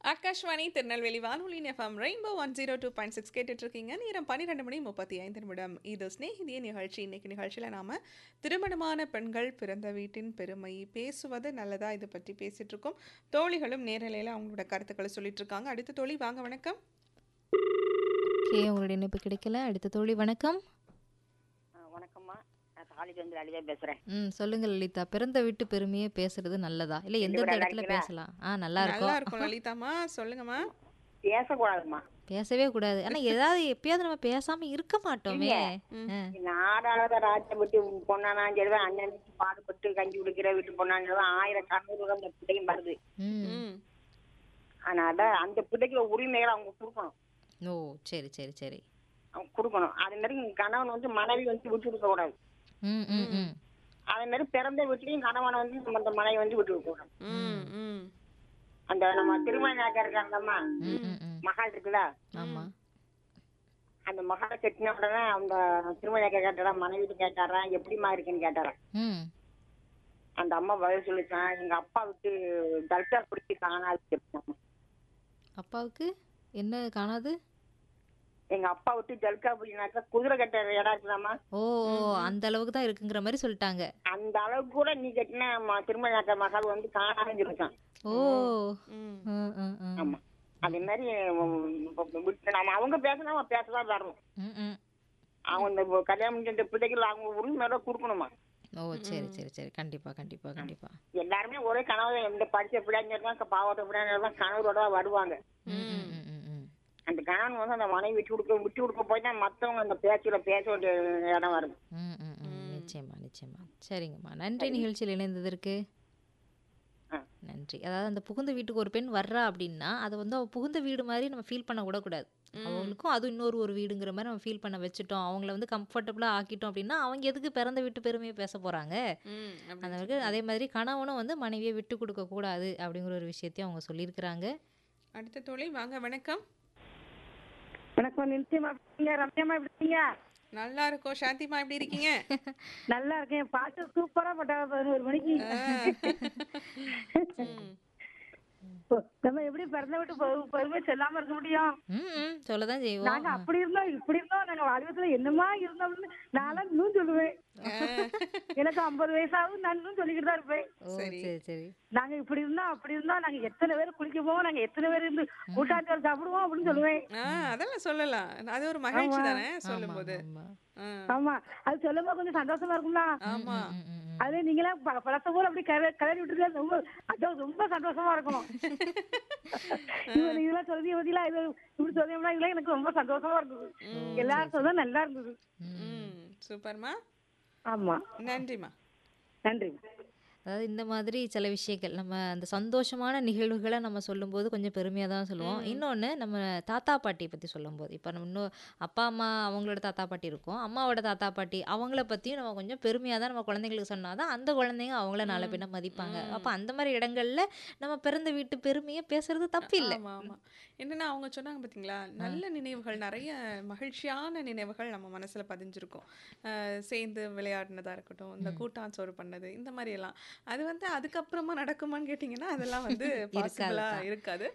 ஆகாஷ்வாணி திருநெல்வேலி வானொலி FM rainbow one zero two point six கேட்டுட்டு இருக்கீங்க நேரம் பன்னிரெண்டு மணி முப்பத்தி ஐந்து நிமிடம் இது ஸ்நேகிதிய நிகழ்ச்சி இன்னைக்கு நிகழ்ச்சியில் நாம திருமணமான பெண்கள் பிறந்த வீட்டின் பெருமை பேசுவது நல்லதா இதை பற்றி பேசிட்டு இருக்கோம் தோழிகளும் நேரலையில் அவங்களோட கருத்துக்களை சொல்லிட்டு இருக்காங்க அடுத்த தோழி வாங்க வணக்கம் ஓகே உங்களுடைய இணைப்பு கிடைக்கல அடுத்த தோழி வணக்கம் ஆ, வணக்கம்மா நான் தாலிக்கு வந்து லலிதா பேசுறேன் ம் சொல்லுங்க லலிதா பிறந்த வீட்டு பெருமையை பேசுறது நல்லதா இல்ல எந்தெந்த நல்லா இடத்துல இருக்கீங்களா? பேசலாம் ஆ நல்லா நல்லா இருக்கும் இருக்கும் லலிதாமா சொல்லுங்கம்மா பேசக்கூடாதும்மா பேசவே கூடாது ஆனா ஏதாவது எப்பயாவது நம்ம பேசாம இருக்க மாட்டோமே ம். ஆ. நாடாளத ராஜ்யம் விட்டு பொண்ணானாலும் சரிதான் அண்ணன் பாடுபட்டு கஞ்சி குடிக்கிற வீட்டு பொண்ணாலும் ஆயிரம் கணவர் அந்த பிள்ளையும் வருது ம் ம் அதனால அந்த பிள்ளைக்கு உரிமைகளை அவங்க கொடுக்கணும் ஓ சரி சரி சரி அவங்க கொடுக்கணும் அதே மாதிரி கணவன் வந்து மனைவி வந்து விட்டு கொடுக்க கூடாது ம் ம் ம் அதே மாதிரி பிறந்த வீட்லயும் கணவனை வந்து நம்ம அந்த மனைவி வந்து விட்டு கொடுக்க கூடாது ம் ம் அந்த நம்ம திருமணம் இருக்காங்கம்மா ம் ம் ம் மகால் இருக்குல்ல ஆமா அந்த மகாலை கட்டின உடனே அந்த திருமணம் கேட்டாரா மனைவி கேட்டாரா எப்படிமா இருக்குன்னு கேட்டாரா ம் அந்த அம்மா பதில் சொல்லிச்சான் எங்க அப்பா விட்டு தல்சா பிடிச்சி காணாது சொல்லிச்சாங்க. அப்பாவுக்கு என்ன காணாது எங்க அப்பா விட்டு ஜல்கா பிடினாக்கா குதிரை கட்ட இடம் இருக்குதாம்மா ஓ ஓ, அந்த அளவுக்கு தான் இருக்குங்கிற மாதிரி சொல்லிட்டாங்க அந்த அளவுக்கு கூட நீ கட்டின ம- திருமணாக்க மகள் வந்து காணாதுன்னு சொல்லிச்சான் ஓ ம் ம் ம் ம் ஆமா அதே மாதிரி உம், இப்ப விட்டு நாம அவங்க பேசினா அவன் பேசதான் வரணும் ம் ம் அவங்க இந்த கல்யாணம் முடிஞ்ச இந்த பிள்ளைகள் அவங்க உரிமையோட கொடுக்கணுமா ஓ சரி சரி சரி கண்டிப்பா கண்டிப்பா கண்டிப்பா எல்லாருமே ஒரே கனவு இந்த படிச்ச பிள்ளைங்க தான் பாவத்தை பிள்ளைங்க தான் கணவரோட தான் வருவாங்க ம் ம் ம் ம் ம் அந்த கணவன் வந்து அந்த மனைவி விட்டு கொடுக்க விட்டு கொடுக்க போய் தான் மத்தவங்க அந்த பேச்சுல பேச வேண்டிய இடம் வருது ம் ம் ம் நிச்சயமா நிச்சயமா சரிங்கம்மா நன்றி நிகழ்ச்சியில் இணைந்ததற்கு ஆ. நன்றி அதாவது அந்த புகுந்த வீட்டுக்கு ஒரு பெண் வர்றா அப்படின்னா அதை வந்து அவ புகுந்த வீடு மாதிரி நம்ம ஃபீல் பண்ண விடக்கூடாது அவங்களுக்கும் அது இன்னொரு ஒரு வீடுங்கிற மாதிரி நம்ம ஃபீல் பண்ண வச்சுட்டோம் அவங்கள வந்து கம்ஃபர்டபுளாக ஆக்கிட்டோம் அப்படின்னா அவங்க எதுக்கு பிறந்த வீட்டு பெருமையை பேச போகிறாங்க ம் அப்படி அந்த மாதிரி அதே மாதிரி கணவனும் வந்து மனைவியை விட்டு கொடுக்க கூடாது அப்படிங்கிற ஒரு விஷயத்தையும் அவங்க சொல்லியிருக்கிறாங்க அடுத்த தோழி வாங்க வணக்கம் வணக்கம் நிச்சயமா இருக்கீங்க ரம்யமா எப்படி இருக்கீங்க நல்லா இருக்கோம் சாந்திமா எப்படி இருக்கீங்க நல்லா இருக்கேன் பாட்டு சூப்பரா போட்டா பதினோரு மணிக்கு ம் நம்ம எப்படி பிறந்த விட்டு பெரு- பெருமை சொல்லாம இருக்க முடியும் ம் ம் சொல்ல தான் செய்வோம் நாங்க அப்படி இருந்தோம் இப்படி இருந்தோம் நாங்க வாழ்வத்துல என்னமா இருந்தோம்னு நான்லாம் இன்னும் சொல்லுவேன் எனக்கு ஐம்பது வயசாகும் நான் இன்னும் சொல்லிக்கிட்டு தான் இருப்பேன் ஓ சரி. சரி சரி நாங்க இப்படி இருந்தோம் அப்படி இருந்தோம் நாங்க எத்தனை பேர் குளிக்க போவோம் நாங்க எத்தனை பேர் இருந்து கூட்டாஞ்சோறு சாப்பிடுவோம் அப்படின்னு சொல்லுவேன் ஆ அதெல்லாம் சொல்லலாம் அது ஒரு மகிழ்ச்சி தானே ஆமா சொல்லும்போது ஆமா ஆ, ஆமா அது சொல்லும் போது கொஞ்சம் சந்தோஷமா இருக்கும்ல ஆமா ம் ம் ம் அதே நீங்களா ப- பழச போல அப்படி கல கலரி விட்டுருந்தா ரொம்ப அதான் ரொம்ப சந்தோஷமா இருக்கும் இவன் இதெல்லாம் சொல்லி பத்திலா இது இப்படி சொல்லியோம்னா இதெல்லாம் எனக்கு ரொம்ப சந்தோஷமா இருந்தது எல்லாரும் சொல்ல நல்லா இருந்தது ம் சூப்பர்மா ஆமா நன்றிம்மா நன்றி அதாவது இந்த மாதிரி சில விஷயங்கள் நம்ம அந்த சந்தோஷமான நிகழ்வுகளை நம்ம சொல்லும்போது கொஞ்சம் பெருமையாக தான் சொல்லுவோம் இன்னொன்று நம்ம தாத்தா பாட்டி பற்றி சொல்லும்போது இப்போ நம்ம இன்னும் அப்பா அம்மா அவங்களோட தாத்தா பாட்டி இருக்கும் அம்மாவோட தாத்தா பாட்டி அவங்கள பற்றியும் நம்ம கொஞ்சம் பெருமையாக தான் நம்ம குழந்தைங்களுக்கு சொன்னால் தான் அந்த குழந்தைங்க அவங்கள நாளை பின்ன மதிப்பாங்க அப்போ அந்த மாதிரி இடங்கள்ல நம்ம பிறந்த வீட்டு பெருமையை பேசுறது தப்பு இல்லை ஆமா ஆமா என்னன்னா அவங்க சொன்னாங்க பாத்தீங்களா நல்ல நினைவுகள் நிறைய மகிழ்ச்சியான நினைவுகள் நம்ம மனசுல பதிஞ்சிருக்கும் அஹ் சேர்ந்து விளையாடினதா இருக்கட்டும் இந்த கூட்டாஞ்சோறு பண்ணது இந்த மாதிரி எல்லாம் அது வந்து அதுக்கப்புறமா நடக்குமான்னு கேட்டிங்கன்னா அதெல்லாம் வந்து பாசிபிளா இருக்காது